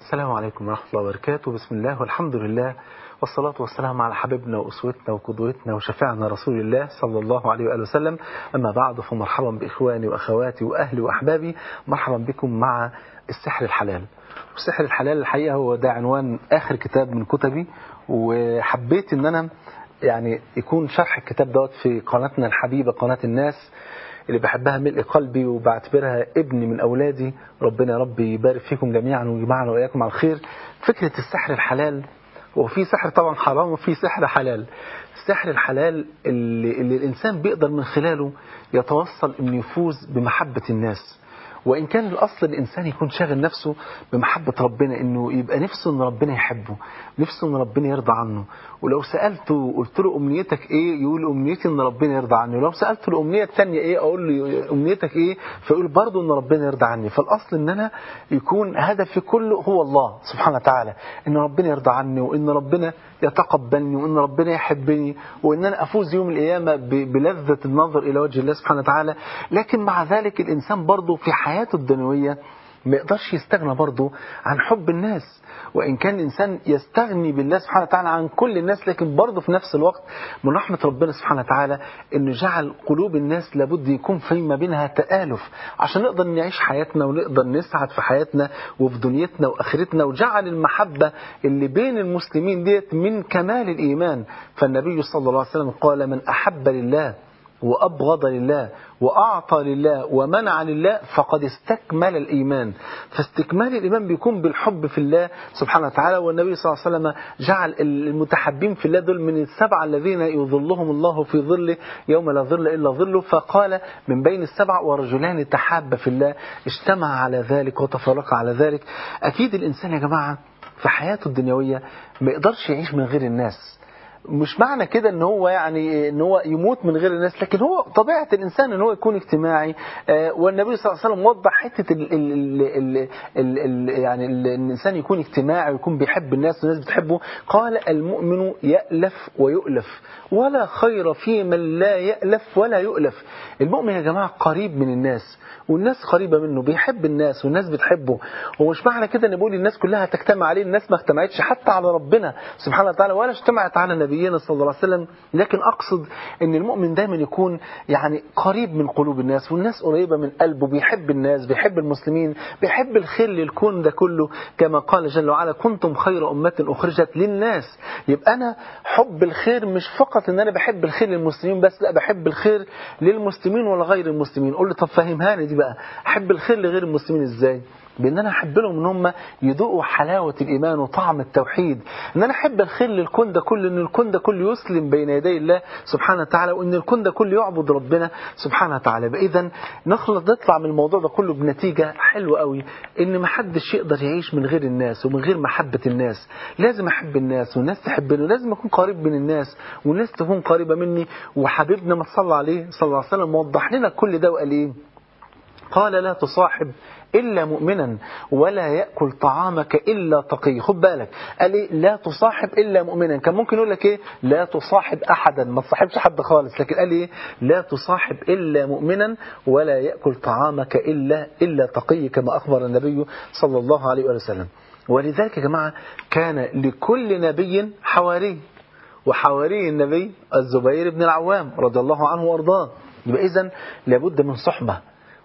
السلام عليكم ورحمة الله وبركاته بسم الله والحمد لله والصلاة والسلام على حبيبنا وأسوتنا وقدوتنا وشفيعنا رسول الله صلى الله عليه وآله وسلم أما بعد فمرحبا بإخواني وأخواتي وأهلي وأحبابي مرحبا بكم مع السحر الحلال والسحر الحلال الحقيقة هو ده عنوان آخر كتاب من كتبي وحبيت أن أنا يعني يكون شرح الكتاب دوت في قناتنا الحبيبة قناة الناس اللي بحبها ملء قلبي وبعتبرها ابن من أولادي ربنا يا رب يبارك فيكم جميعا ويجمعنا وإياكم على الخير فكرة السحر الحلال وفي سحر طبعا حرام وفي سحر حلال السحر الحلال اللي, اللي الإنسان بيقدر من خلاله يتوصل أنه يفوز بمحبة الناس وإن كان الأصل الإنسان يكون شاغل نفسه بمحبة ربنا إنه يبقى نفسه إن ربنا يحبه نفسه إن ربنا يرضى عنه ولو سألته وقلت له أمنيتك إيه يقول أمنيتي إن ربنا يرضى عني ولو سألته الأمنية الثانية إيه أقول له أمنيتك إيه فيقول برضه إن ربنا يرضى عني فالأصل إن أنا يكون هدفي كله هو الله سبحانه وتعالى إن ربنا يرضى عني وإن ربنا يتقبلني وإن ربنا يحبني وإن أنا أفوز يوم القيامة بلذة النظر إلى وجه الله سبحانه وتعالى لكن مع ذلك الإنسان برضه في حياته الدنيوية ما يقدرش يستغنى برضه عن حب الناس وإن كان الإنسان يستغني بالله سبحانه وتعالى عن كل الناس لكن برضه في نفس الوقت من رحمة ربنا سبحانه وتعالى أنه جعل قلوب الناس لابد يكون فيما بينها تآلف عشان نقدر نعيش حياتنا ونقدر نسعد في حياتنا وفي دنيتنا وآخرتنا وجعل المحبة اللي بين المسلمين ديت من كمال الإيمان فالنبي صلى الله عليه وسلم قال من أحب لله وأبغض لله وأعطى لله ومنع لله فقد استكمل الإيمان فاستكمال الإيمان بيكون بالحب في الله سبحانه وتعالى والنبي صلى الله عليه وسلم جعل المتحبين في الله دول من السبعة الذين يظلهم الله في ظله يوم لا ظل إلا ظله فقال من بين السبع ورجلان تحاب في الله اجتمع على ذلك وتفرق على ذلك أكيد الإنسان يا جماعة في حياته الدنيوية ما يقدرش يعيش من غير الناس مش معنى كده ان هو يعني ان هو يموت من غير الناس لكن هو طبيعه الانسان ان هو يكون اجتماعي آه والنبي صلى الله عليه وسلم وضح حته ال ال ال ال ال يعني ال الانسان يكون اجتماعي ويكون بيحب الناس والناس بتحبه قال المؤمن يألف ويؤلف ولا خير في من لا يألف ولا يؤلف المؤمن يا جماعه قريب من الناس والناس قريبة منه بيحب الناس والناس بتحبه ومش معنى كده ان بقول الناس كلها تجتمع عليه الناس ما اجتمعتش حتى على ربنا سبحانه وتعالى ولا اجتمعت على نبينا صلى الله عليه وسلم لكن اقصد ان المؤمن دايما يكون يعني قريب من قلوب الناس والناس قريبة من قلبه بيحب الناس بيحب المسلمين بيحب الخير للكون ده كله كما قال جل وعلا كنتم خير أمة أخرجت للناس يبقى أنا حب الخير مش فقط ان انا بحب الخير للمسلمين بس لا بحب الخير للمسلمين ولغير المسلمين قول لي طب فهمهاني دي بقى احب الخير لغير المسلمين ازاي بان انا احب لهم ان هم يذوقوا حلاوه الايمان وطعم التوحيد ان انا احب الخير للكون ده كله ان الكون ده كله يسلم بين يدي الله سبحانه وتعالى وان الكون ده كله يعبد ربنا سبحانه وتعالى اذا نخلص نطلع من الموضوع ده كله بنتيجه حلوه قوي ان ما حدش يقدر يعيش من غير الناس ومن غير محبه الناس لازم احب الناس والناس تحبني لازم اكون قريب من الناس والناس تكون قريبه مني وحبيبنا ما صلى عليه صلى الله عليه وسلم وضح لنا كل ده وقال ايه قال لا تصاحب إلا مؤمنا ولا يأكل طعامك إلا تقي خد بالك قال إيه لا تصاحب إلا مؤمنا كان ممكن يقول لك إيه لا تصاحب أحدا ما تصاحبش حد خالص لكن قال إيه لا تصاحب إلا مؤمنا ولا يأكل طعامك إلا إلا تقي كما أخبر النبي صلى الله عليه وسلم ولذلك يا جماعة كان لكل نبي حواري وحواري النبي الزبير بن العوام رضي الله عنه وارضاه يبقى إذن لابد من صحبة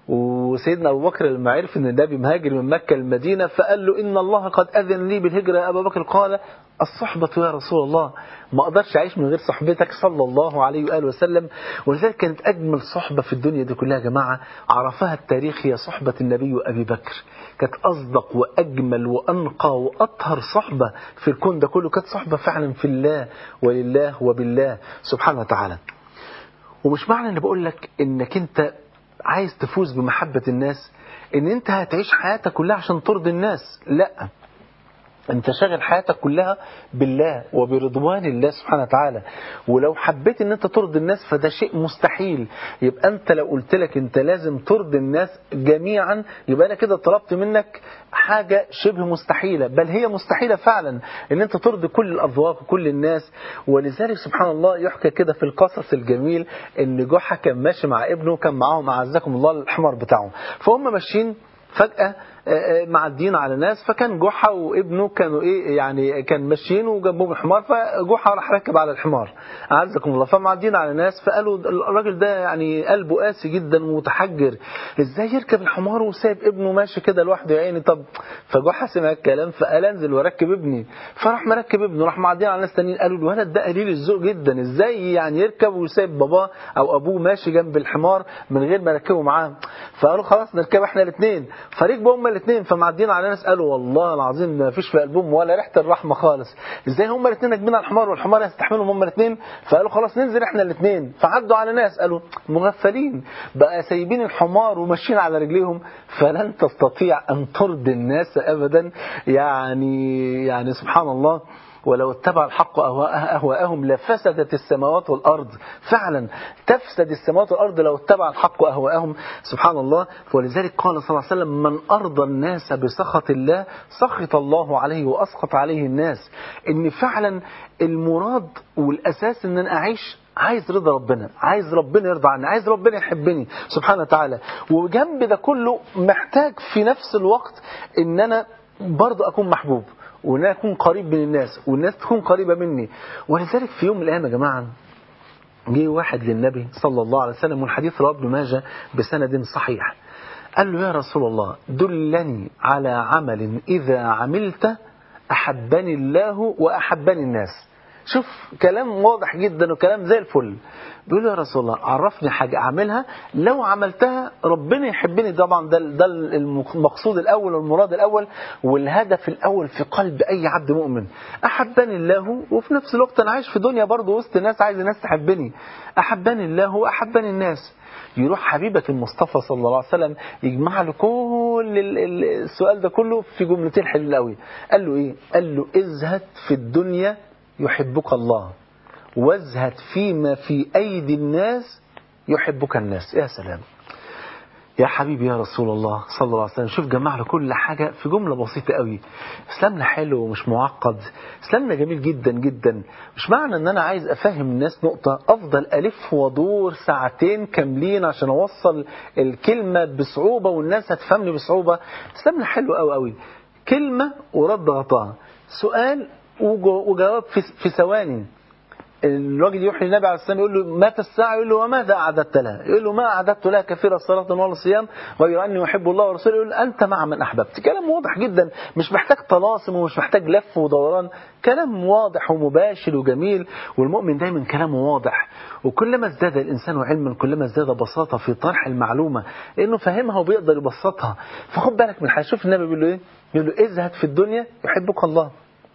وسيدنا أبو بكر لما عرف أن النبي مهاجر من مكة للمدينة فقال له إن الله قد أذن لي بالهجرة يا أبا بكر قال الصحبة يا رسول الله ما أقدرش أعيش من غير صحبتك صلى الله عليه وآله وسلم ولذلك كانت أجمل صحبة في الدنيا دي كلها يا جماعة عرفها التاريخ هي صحبة النبي وأبي بكر كانت أصدق وأجمل وأنقى وأطهر صحبة في الكون ده كله كانت صحبة فعلا في الله ولله وبالله سبحانه وتعالى ومش معنى أن بقول لك إنك أنت عايز تفوز بمحبة الناس ان انت هتعيش حياتك كلها عشان ترضي الناس لا انت شاغل حياتك كلها بالله وبرضوان الله سبحانه وتعالى ولو حبيت ان انت ترضي الناس فده شيء مستحيل يبقى انت لو قلت لك انت لازم ترضي الناس جميعا يبقى انا كده طلبت منك حاجة شبه مستحيلة بل هي مستحيلة فعلا ان انت ترضي كل الاذواق وكل الناس ولذلك سبحان الله يحكى كده في القصص الجميل ان جحا كان ماشي مع ابنه كان معاهم اعزكم الله الحمار بتاعهم فهم ماشيين فجأة معديين على ناس فكان جحا وابنه كانوا ايه يعني كان ماشيين وجنبهم الحمار فجحا راح ركب على الحمار اعزكم الله فمعديين على ناس فقالوا الراجل ده يعني قلبه قاسي جدا ومتحجر ازاي يركب الحمار وسايب ابنه ماشي كده لوحده يا عيني طب فجحا سمع الكلام فقال انزل واركب ابني فراح مركب ابنه راح معديين على ناس تانيين قالوا الولد ده قليل الذوق جدا ازاي يعني يركب ويسايب باباه او ابوه ماشي جنب الحمار من غير ما يركبه معاه فقالوا خلاص نركب احنا الاثنين فركبوا هما الاثنين فمعديين على ناس قالوا والله العظيم ما فيش في قلبهم ولا ريحه الرحمه خالص ازاي هما الاثنين راكبين على الحمار والحمار يستحملهم هما الاثنين فقالوا خلاص ننزل احنا الاثنين فعدوا على ناس قالوا مغفلين بقى سايبين الحمار وماشيين على رجليهم فلن تستطيع ان ترضي الناس ابدا يعني يعني سبحان الله ولو اتبع الحق أهواءهم لفسدت السماوات والأرض فعلا تفسد السماوات والأرض لو اتبع الحق أهواءهم سبحان الله ولذلك قال صلى الله عليه وسلم من أرضى الناس بسخط الله سخط الله عليه وأسخط عليه الناس إن فعلا المراد والأساس إن أنا أعيش عايز رضا ربنا عايز ربنا يرضى عني عايز ربنا يحبني سبحانه وتعالى وجنب ده كله محتاج في نفس الوقت ان انا برضه اكون محبوب وان انا اكون قريب من الناس والناس تكون قريبه مني ولذلك في يوم من الايام يا جماعه جه واحد للنبي صلى الله عليه وسلم والحديث رواه ابن ماجه بسند صحيح قال له يا رسول الله دلني على عمل اذا عملت احبني الله واحبني الناس شوف كلام واضح جدا وكلام زي الفل بيقول له يا رسول الله عرفني حاجة أعملها لو عملتها ربنا يحبني طبعا ده ده المقصود الأول والمراد الأول والهدف الأول في قلب أي عبد مؤمن أحبني الله وفي نفس الوقت أنا عايش في دنيا برضه وسط ناس عايز الناس تحبني أحبني الله وأحبني الناس يروح حبيبك المصطفى صلى الله عليه وسلم يجمع له كل السؤال ده كله في جملتين حلوين قوي قال له ايه قال له ازهد في الدنيا يحبك الله وازهد فيما في أيدي الناس يحبك الناس يا سلام يا حبيبي يا رسول الله صلى الله عليه وسلم شوف جمع له كل حاجة في جملة بسيطة قوي اسلامنا حلو ومش معقد اسلامنا جميل جدا جدا مش معنى ان انا عايز افهم الناس نقطة افضل الف وادور ساعتين كاملين عشان اوصل الكلمة بصعوبة والناس هتفهمني بصعوبة اسلامنا حلو قوي قوي كلمة ورد غطاها سؤال وجواب في ثواني الراجل يروح للنبي عليه السلام يقول له مات الساعة يقول له وماذا أعددت لها يقول له ما أعددت لها كثير الصلاة ولا الصيام غير أني أحب الله ورسوله يقول أنت مع من أحببت كلام واضح جدا مش محتاج طلاسم ومش محتاج لف ودوران كلام واضح ومباشر وجميل والمؤمن دايما كلامه واضح وكلما ازداد الإنسان علما كلما ازداد بساطة في طرح المعلومة لأنه فاهمها وبيقدر يبسطها فخد بالك من حاجة شوف النبي بيقول له إيه بيقول له ازهد في الدنيا يحبك الله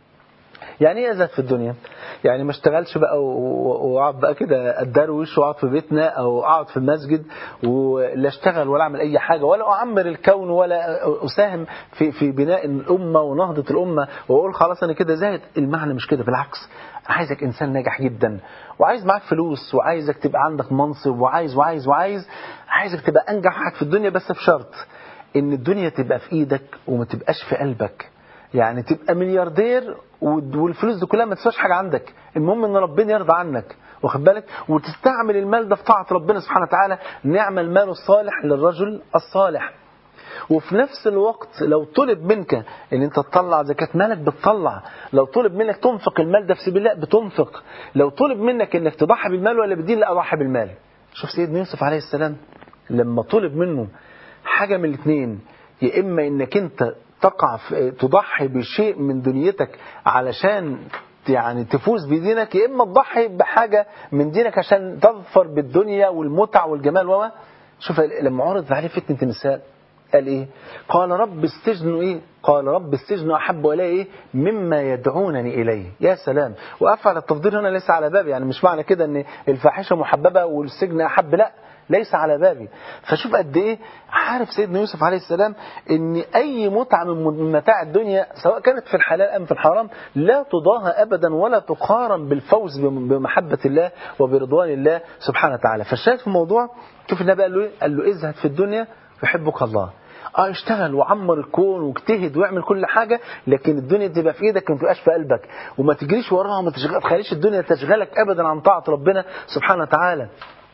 يعني ايه ازهد في الدنيا يعني ما اشتغلش بقى واقعد بقى كده اتدروش واقعد في بيتنا او اقعد في المسجد ولا اشتغل ولا اعمل اي حاجه ولا اعمر الكون ولا اساهم في في بناء الامه ونهضه الامه واقول خلاص انا كده زاهد المعنى مش كده بالعكس انا عايزك انسان ناجح جدا وعايز معاك فلوس وعايزك تبقى عندك منصب وعايز وعايز وعايز عايزك تبقى انجح واحد في الدنيا بس بشرط ان الدنيا تبقى في ايدك وما تبقاش في قلبك يعني تبقى ملياردير والفلوس دي كلها ما تسواش حاجه عندك المهم ان ربنا يرضى عنك واخد بالك وتستعمل المال ده في طاعه ربنا سبحانه وتعالى نعم المال الصالح للرجل الصالح وفي نفس الوقت لو طلب منك ان انت تطلع زكاة مالك بتطلع لو طلب منك تنفق المال ده في سبيل الله بتنفق لو طلب منك انك تضحي بالمال ولا بالدين لا اضحي بالمال شوف سيدنا يوسف عليه السلام لما طلب منه حاجة من الاثنين يا اما انك انت تقع في تضحي بشيء من دنيتك علشان يعني تفوز بدينك يا اما تضحي بحاجه من دينك عشان تظفر بالدنيا والمتع والجمال وما شوف لما عرض عليه فتنه النساء قال ايه قال رب السجن ايه قال رب السجن احب الي ايه مما يدعونني اليه يا سلام وافعل التفضيل هنا ليس على بابي يعني مش معنى كده ان الفاحشه محببه والسجن احب لا ليس على بابي فشوف قد ايه عارف سيدنا يوسف عليه السلام ان اي متعه من متاع الدنيا سواء كانت في الحلال ام في الحرام لا تضاهى ابدا ولا تقارن بالفوز بمحبه الله وبرضوان الله سبحانه وتعالى فالشاهد في الموضوع شوف النبي قال له ايه قال له ازهد في الدنيا يحبك الله اه اشتغل وعمر الكون واجتهد واعمل كل حاجة لكن الدنيا تبقى في ايدك ما تبقاش في قلبك وما تجريش وراها وما تخليش الدنيا تشغلك ابدا عن طاعة ربنا سبحانه وتعالى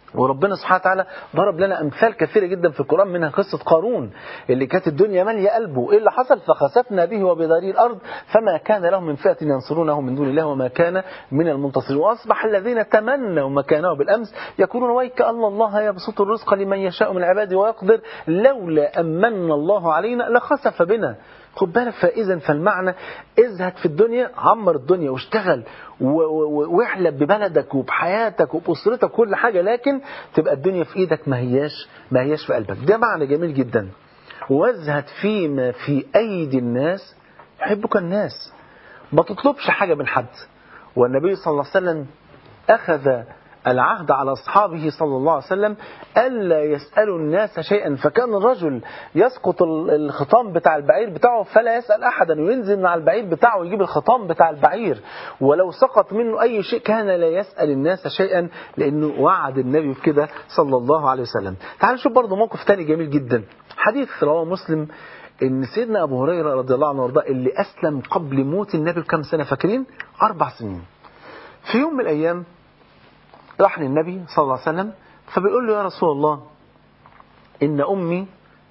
وربنا سبحانه وتعالى ضرب لنا امثال كثيره جدا في القران منها قصه قارون اللي كانت الدنيا ماليه قلبه ايه اللي حصل فخسفنا به وبداره الارض فما كان له من فئه ينصرونه من دون الله وما كان من المنتصرين واصبح الذين تمنوا مكانه بالامس يقولون ويك ان الله يبسط الرزق لمن يشاء من عباده ويقدر لولا امن الله علينا لخسف بنا خد بالك فاذا فالمعنى ازهد في الدنيا عمر الدنيا واشتغل واحلب ببلدك وبحياتك وباسرتك كل حاجه لكن تبقى الدنيا في ايدك ما هياش ما هياش في قلبك ده معنى جميل جدا وازهد فيما في ايدي الناس يحبك الناس ما تطلبش حاجه من حد والنبي صلى الله عليه وسلم اخذ العهد على أصحابه صلى الله عليه وسلم ألا يسألوا الناس شيئا فكان الرجل يسقط الخطام بتاع البعير بتاعه فلا يسأل أحدا وينزل من على البعير بتاعه ويجيب الخطام بتاع البعير ولو سقط منه أي شيء كان لا يسأل الناس شيئا لأنه وعد النبي بكده صلى الله عليه وسلم تعالوا نشوف برضه موقف تاني جميل جدا حديث رواه مسلم ان سيدنا ابو هريره رضي الله عنه وارضاه اللي اسلم قبل موت النبي بكم سنه فاكرين اربع سنين في يوم من الايام راح للنبي صلى الله عليه وسلم فبيقول له يا رسول الله إن أمي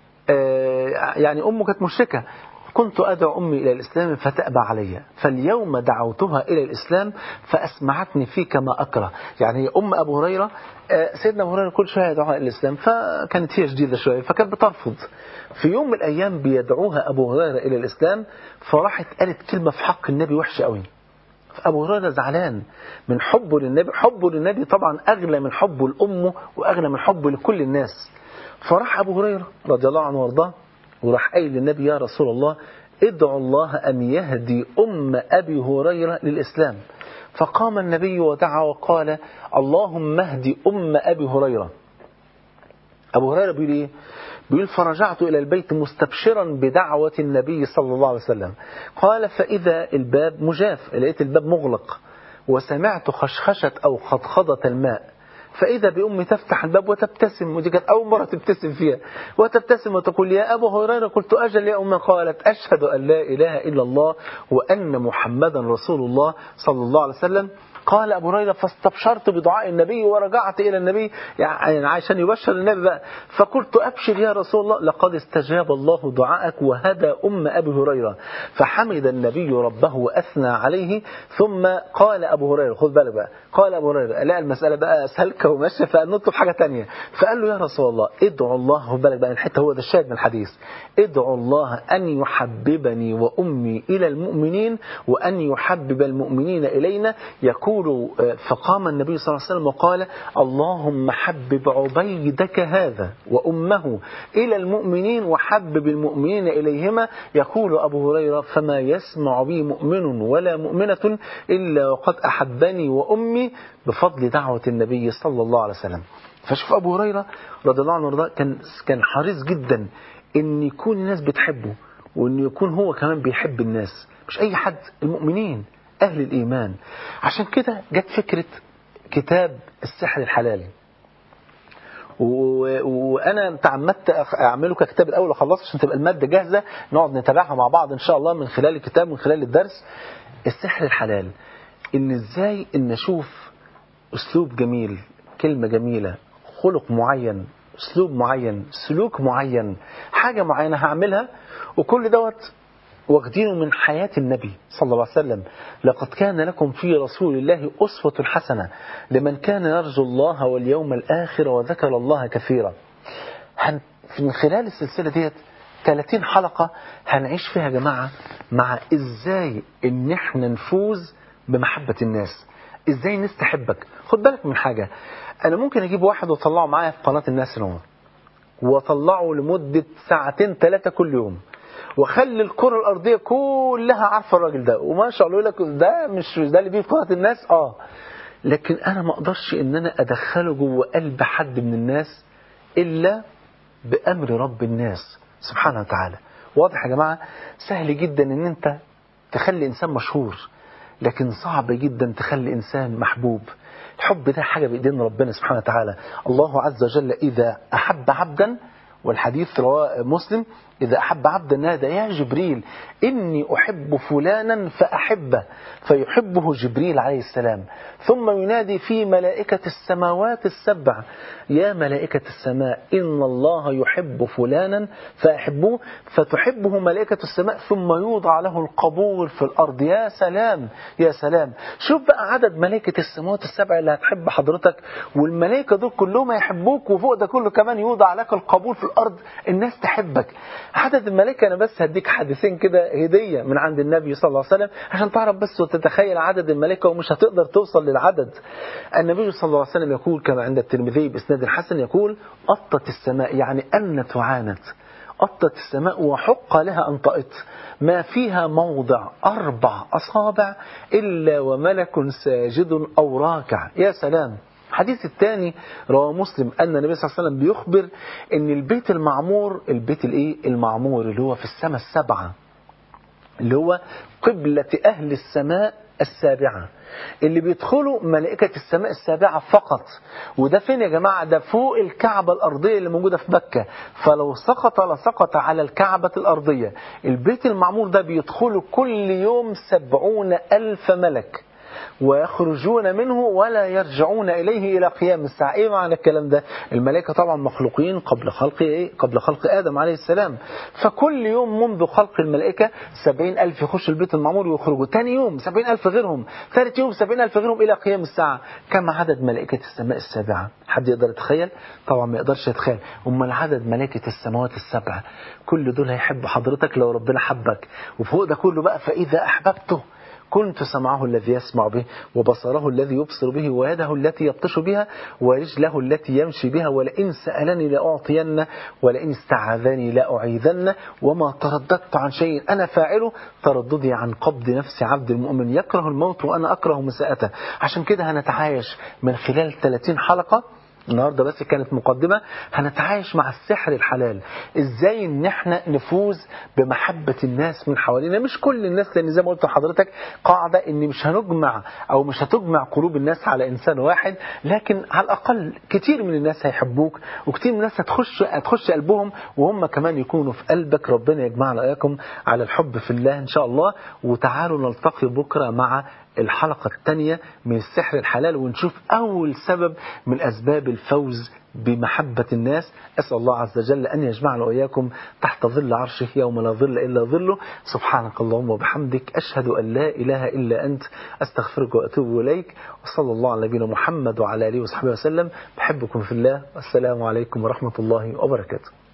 يعني أمه كانت مشركة كنت أدعو أمي إلى الإسلام فتأبى علي فاليوم دعوتها إلى الإسلام فأسمعتني فيك ما أكره يعني أم أبو هريرة سيدنا أبو هريرة كل شوية يدعوها إلى الإسلام فكانت هي شديدة شوية فكانت بترفض في يوم من الأيام بيدعوها أبو هريرة إلى الإسلام فراحت قالت كلمة في حق النبي وحشة قوي أبو هريرة زعلان من حبه للنبي حبه للنبي طبعا أغلى من حبه لأمه وأغلى من حبه لكل الناس فراح أبو هريرة رضي الله عنه وارضاه وراح قايل للنبي يا رسول الله ادعو الله أن يهدي أم أبي هريرة للإسلام فقام النبي ودعا وقال اللهم اهدي أم أبي هريرة أبو هريرة بيقول إيه بيقول فرجعت إلى البيت مستبشرا بدعوة النبي صلى الله عليه وسلم قال فإذا الباب مجاف لقيت الباب مغلق وسمعت خشخشة أو خضخضة الماء فإذا بأمي تفتح الباب وتبتسم ودي كانت أول مرة تبتسم فيها وتبتسم وتقول يا أبو هريرة قلت أجل يا أمي قالت أشهد أن لا إله إلا الله وأن محمدا رسول الله صلى الله عليه وسلم قال أبو هريرة فاستبشرت بدعاء النبي ورجعت إلى النبي يعني عشان يبشر النبي بقى فقلت أبشر يا رسول الله لقد استجاب الله دعاءك وهدى أم أبي هريرة فحمد النبي ربه وأثنى عليه ثم قال أبو هريرة خذ بالك بقى قال أبو هريرة لا المسألة بقى سلكة وماشية فنطلب حاجة تانية فقال له يا رسول الله ادعو الله خذ بالك بقى الحتة هو ده الشاهد من الحديث ادعو الله أن يحببني وأمي إلى المؤمنين وأن يحبب المؤمنين إلينا يقول يقول فقام النبي صلى الله عليه وسلم وقال اللهم حبب عبيدك هذا وأمه إلى المؤمنين وحبب المؤمنين إليهما يقول أبو هريرة فما يسمع بي مؤمن ولا مؤمنة إلا وقد أحبني وأمي بفضل دعوة النبي صلى الله عليه وسلم فشوف أبو هريرة رضي الله عنه وارضاه كان كان حريص جدا إن يكون الناس بتحبه وإن يكون هو كمان بيحب الناس مش أي حد المؤمنين أهل الإيمان عشان كده جت فكرة كتاب السحر الحلالي وأنا تعمدت أعمله ككتاب الأول وخلصت عشان تبقى المادة جاهزة نقعد نتابعها مع بعض إن شاء الله من خلال الكتاب من خلال الدرس السحر الحلال إن إزاي إن نشوف أسلوب جميل كلمة جميلة خلق معين أسلوب معين سلوك معين حاجة معينة هعملها وكل دوت واخدينه من حياة النبي صلى الله عليه وسلم لقد كان لكم في رسول الله أسوة حسنة لمن كان يرجو الله واليوم الآخر وذكر الله كثيرا هن من خلال السلسلة ديت 30 حلقة هنعيش فيها يا جماعة مع إزاي إن إحنا نفوز بمحبة الناس إزاي الناس تحبك خد بالك من حاجة أنا ممكن أجيب واحد وأطلعه معايا في قناة الناس نور وأطلعه لمدة ساعتين ثلاثة كل يوم وخلي الكرة الأرضية كلها عارفة الراجل ده وما شاء الله يقول لك ده مش ده اللي بيه في قناة الناس اه لكن أنا ما أقدرش إن أنا أدخله جوه قلب حد من الناس إلا بأمر رب الناس سبحانه وتعالى واضح يا جماعة سهل جدا إن أنت تخلي إنسان مشهور لكن صعب جدا تخلي إنسان محبوب الحب ده حاجة بإيدين ربنا سبحانه وتعالى الله عز وجل إذا أحب عبدا والحديث رواه مسلم إذا أحب عبدا نادى يا جبريل إني أحب فلانا فأحبه فيحبه جبريل عليه السلام ثم ينادي في ملائكة السماوات السبع يا ملائكة السماء إن الله يحب فلانا فأحبوه فتحبه ملائكة السماء ثم يوضع له القبول في الأرض يا سلام يا سلام شوف بقى عدد ملائكة السماوات السبع اللي هتحب حضرتك والملائكة دول كلهم يحبوك وفوق ده كله كمان يوضع لك القبول في الأرض الناس تحبك عدد الملائكة أنا بس هديك حديثين كده هدية من عند النبي صلى الله عليه وسلم عشان تعرف بس وتتخيل عدد الملائكة ومش هتقدر توصل للعدد النبي صلى الله عليه وسلم يقول كما عند الترمذي بإسناد الحسن يقول أطت السماء يعني أن تعاند أطت السماء وحق لها أن تأط ما فيها موضع أربع أصابع إلا وملك ساجد أو راكع يا سلام الحديث الثاني رواه مسلم أن النبي صلى الله عليه وسلم بيخبر أن البيت المعمور البيت الإيه المعمور اللي هو في السماء السبعة اللي هو قبلة أهل السماء السابعة اللي بيدخلوا ملائكة السماء السابعة فقط وده فين يا جماعة ده فوق الكعبة الأرضية اللي موجودة في مكة فلو سقط لسقط على الكعبة الأرضية البيت المعمور ده بيدخله كل يوم سبعون ألف ملك ويخرجون منه ولا يرجعون إليه إلى قيام الساعة إيه معنى الكلام ده الملائكة طبعا مخلوقين قبل خلق إيه قبل خلق آدم عليه السلام فكل يوم منذ خلق الملائكة سبعين ألف يخش البيت المعمور ويخرجوا تاني يوم سبعين ألف غيرهم ثالث يوم سبعين ألف غيرهم إلى قيام الساعة كم عدد ملائكة السماء السابعة حد يقدر يتخيل طبعا ما يقدرش يتخيل أمال عدد ملائكة السماوات السبعة كل دول هيحب حضرتك لو ربنا حبك وفوق ده كله بقى فإذا أحببته كنت سمعه الذي يسمع به وبصره الذي يبصر به ويده التي يبطش بها ورجله التي يمشي بها ولئن سألني لأعطين ولئن استعاذني لأعيذن وما ترددت عن شيء أنا فاعله ترددي عن قبض نفس عبد المؤمن يكره الموت وأنا أكره مساءته عشان كده هنتعايش من خلال 30 حلقة النهارده بس كانت مقدمة هنتعايش مع السحر الحلال ازاي ان احنا نفوز بمحبة الناس من حوالينا مش كل الناس لان زي ما قلت لحضرتك قاعدة ان مش هنجمع او مش هتجمع قلوب الناس على انسان واحد لكن على الاقل كتير من الناس هيحبوك وكتير من الناس هتخش هتخش قلبهم وهم كمان يكونوا في قلبك ربنا يجمعنا اياكم على الحب في الله ان شاء الله وتعالوا نلتقي بكرة مع الحلقة الثانية من السحر الحلال ونشوف أول سبب من أسباب الفوز بمحبة الناس أسأل الله عز وجل أن يجمعنا وإياكم تحت ظل عرشه يوم لا ظل إلا ظله سبحانك اللهم وبحمدك أشهد أن لا إله إلا أنت أستغفرك وأتوب إليك وصلى الله على نبينا محمد وعلى آله وصحبه وسلم بحبكم في الله والسلام عليكم ورحمة الله وبركاته